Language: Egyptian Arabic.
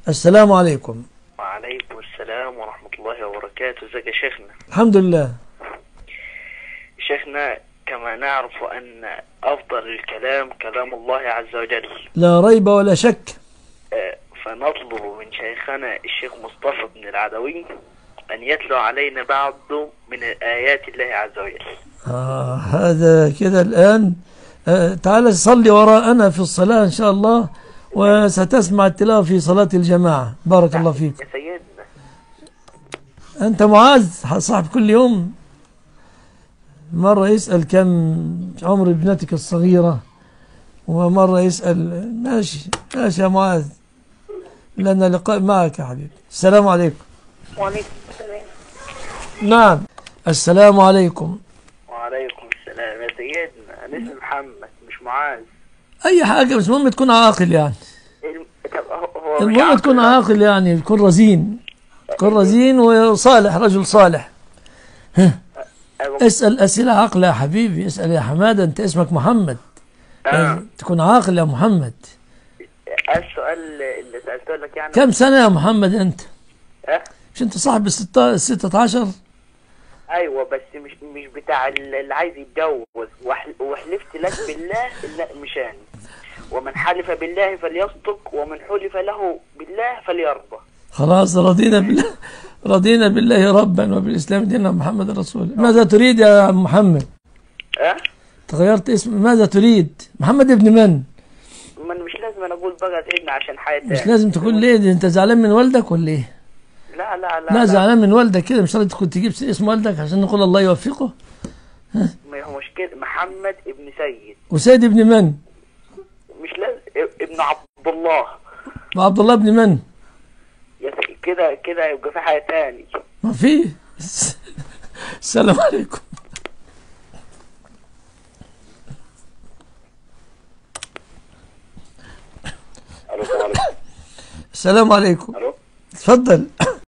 السلام عليكم وعليكم السلام ورحمة الله وبركاته ازيك يا شيخنا الحمد لله شيخنا كما نعرف أن أفضل الكلام كلام الله عز وجل لا ريب ولا شك آه، فنطلب من شيخنا الشيخ مصطفى بن العدوي أن يتلو علينا بعض من آيات الله عز وجل آه هذا كده الآن آه تعال صلي وراءنا في الصلاة إن شاء الله وستسمع التلاوة في صلاة الجماعة بارك الله فيك يا سيدنا أنت معاذ صاحب كل يوم مرة يسأل كم عمر ابنتك الصغيرة ومرة يسأل ماشي ماشي يا معاذ لنا لقاء معك يا حبيبي السلام عليكم وعليكم السلام نعم السلام عليكم وعليكم السلام يا سيدنا أنا اسمي محمد مش معاذ أي حاجة بس المهم تكون عاقل يعني الم- طب هو- هو مش المهم عاقل. تكون عاقل يعني تكون رزين تكون رزين وصالح رجل صالح أيوة. اسأل أسئلة عاقلة يا حبيبي اسأل يا حمادة أنت اسمك محمد آه. تكون عاقل يا محمد السؤال اللي سألته لك يعني كم سنة يا محمد أنت أه؟ مش أنت صاحب الستة الستة عشر ايوه بس مش مش بتاع اللي عايز يتجوز وح- وحلفت لك بالله لا مش انا ومن حلف بالله فليصدق ومن حلف له بالله فليرضى خلاص رضينا بالله رضينا بالله ربا وبالإسلام دينا محمد رسول الله. ماذا تريد يا محمد اه تغيرت اسم ماذا تريد محمد ابن من من مش لازم انا اقول بقى سيدنا عشان حياتي مش لازم تقول ليه دي انت زعلان من والدك ولا ايه لا لا لا لا زعلان من والدك كده مش راضي تكون تجيب اسم والدك عشان نقول الله يوفقه ما هو مش كده محمد ابن سيد وسيد ابن من مش لازم ابن عبد الله وعبد الله ابن من يا سيدي كده كده يبقى في حاجه تاني ما في السلام عليكم الو السلام عليكم السلام عليكم الو تفضل